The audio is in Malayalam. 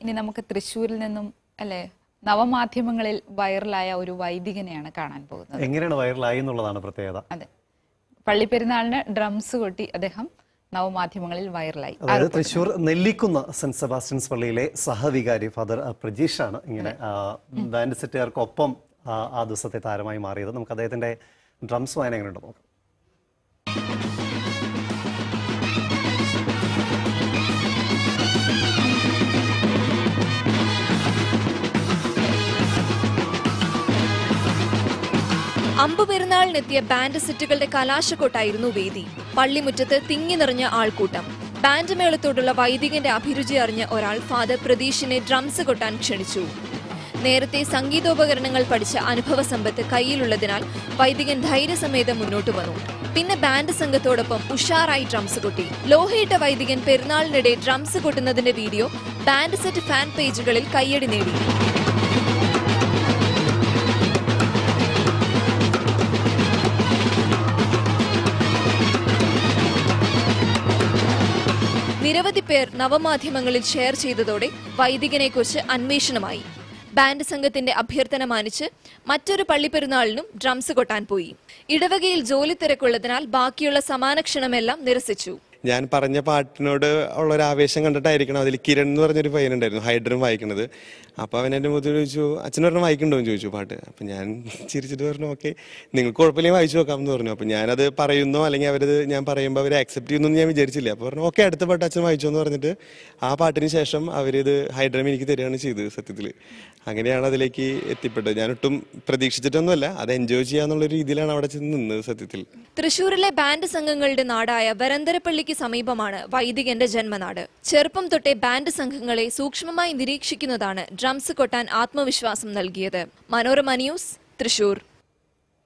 ഇനി നമുക്ക് തൃശ്ശൂരിൽ നിന്നും അല്ലെ നവമാധ്യമങ്ങളിൽ വൈറലായ ഒരു വൈദികനെയാണ് കാണാൻ പോകുന്നത് എങ്ങനെയാണ് വൈറലായി എന്നുള്ളതാണ് പ്രത്യേകത അതെ പള്ളിപ്പെരുന്നാളിന് ഡ്രംസ് കൊട്ടി അദ്ദേഹം നവമാധ്യമങ്ങളിൽ വൈറലായി അതായത് തൃശ്ശൂർ നെല്ലിക്കുന്ന സെന്റ് സെബാസ്റ്റ്യൻസ് പള്ളിയിലെ സഹവികാരി ഫാദർ പ്രജീഷാണ് ഇങ്ങനെ ആ, ബാൻഡ് സെറ്റുകാർക്കൊപ്പം ആ, ആ ദിവസത്തെ താരമായി മാറിയത് നമുക്ക് അദ്ദേഹത്തിന്റെ ഡ്രംസ് വായന എങ്ങനെയുണ്ട് നോക്കാം അമ്പ് പെരുന്നാളിനെത്തിയ ബാൻഡ് സെറ്റുകളുടെ കലാശക്കൊട്ടായിരുന്നു വേദി പള്ളിമുറ്റത്ത് തിങ്ങി നിറഞ്ഞ ആൾക്കൂട്ടം ബാൻഡ് മേളത്തോടുള്ള വൈദികന്റെ അഭിരുചി അറിഞ്ഞ ഒരാൾ ഫാദർ പ്രതീഷിനെ ഡ്രംസ് കൊട്ടാൻ ക്ഷണിച്ചു നേരത്തെ സംഗീതോപകരണങ്ങൾ പഠിച്ച അനുഭവ സമ്പത്ത് കയ്യിലുള്ളതിനാൽ വൈദികൻ ധൈര്യസമേതം മുന്നോട്ട് വന്നു പിന്നെ ബാൻഡ് സംഘത്തോടൊപ്പം ഉഷാറായി ഡ്രംസ് കൊട്ടി ലോഹയിട്ട വൈദികൻ പെരുന്നാളിനിടെ ഡ്രംസ് കൊട്ടുന്നതിന്റെ വീഡിയോ ബാൻഡ് സെറ്റ് ഫാൻ പേജുകളിൽ കയ്യടി നേടി നിരവധി പേർ നവമാധ്യമങ്ങളിൽ ഷെയർ ചെയ്തതോടെ വൈദികനെക്കുറിച്ച് അന്വേഷണമായി ബാൻഡ് സംഘത്തിന്റെ അഭ്യർത്ഥന മാനിച്ച് മറ്റൊരു പള്ളിപ്പെരുന്നാളിനും ഡ്രംസ് കൊട്ടാൻ പോയി ഇടവകയിൽ ജോലി തിരക്കുള്ളതിനാൽ ബാക്കിയുള്ള സമാനക്ഷണമെല്ലാം നിരസിച്ചു ഞാൻ പറഞ്ഞ പാട്ടിനോട് ഉള്ള ഒരു ആവേശം കണ്ടിട്ടായിരിക്കണം അതിൽ കിരൺ എന്ന് പറഞ്ഞൊരു പയ്യനുണ്ടായിരുന്നു ഹൈഡ്രൻ വായിക്കുന്നത് അപ്പോൾ അവൻ എൻ്റെ മുഖത്ത് ചോദിച്ചു അച്ഛൻ പറഞ്ഞു വായിക്കണ്ടോ എന്ന് ചോദിച്ചു പാട്ട് അപ്പം ഞാൻ ചിരിച്ചിട്ട് പറഞ്ഞു ഓക്കെ നിങ്ങൾക്ക് കുഴപ്പമില്ലെങ്കിൽ വായിച്ചു നോക്കാം എന്ന് പറഞ്ഞു അപ്പം ഞാനത് പറയുന്നോ അല്ലെങ്കിൽ അവരത് ഞാൻ പറയുമ്പോൾ അവർ അക്സെപ്റ്റ് ചെയ്യുന്നു ഞാൻ വിചാരിച്ചില്ല അപ്പോൾ പറഞ്ഞു ഓക്കെ അടുത്ത പാട്ട് അച്ഛൻ വായിച്ചു എന്ന് പറഞ്ഞിട്ട് ആ പാട്ടിന് ശേഷം അവരിത് ഹൈഡ്രം എനിക്ക് തരികയാണ് ചെയ്തത് സത്യത്തിൽ അങ്ങനെയാണ് അതിലേക്ക് എത്തിപ്പെട്ടത് ഞാൻ ഒട്ടും പ്രതീക്ഷിച്ചിട്ടൊന്നുമല്ല അത് എൻജോയ് ചെയ്യാന്നുള്ള രീതിയിലാണ് അവിടെ ചെന്ന് നിന്നത് സത്യത്തിൽ തൃശൂരിലെ ബാൻഡ് സംഘങ്ങളുടെ നാടായ വരന്തരപ്പള്ളിക്ക് സമീപമാണ് വൈദികന്റെ ജന്മനാട് ചെറുപ്പം തൊട്ടേ ബാൻഡ് സംഘങ്ങളെ സൂക്ഷ്മമായി നിരീക്ഷിക്കുന്നതാണ് ഡ്രംസ് കൊട്ടാൻ ആത്മവിശ്വാസം നൽകിയത് മനോരമ ന്യൂസ് തൃശൂർ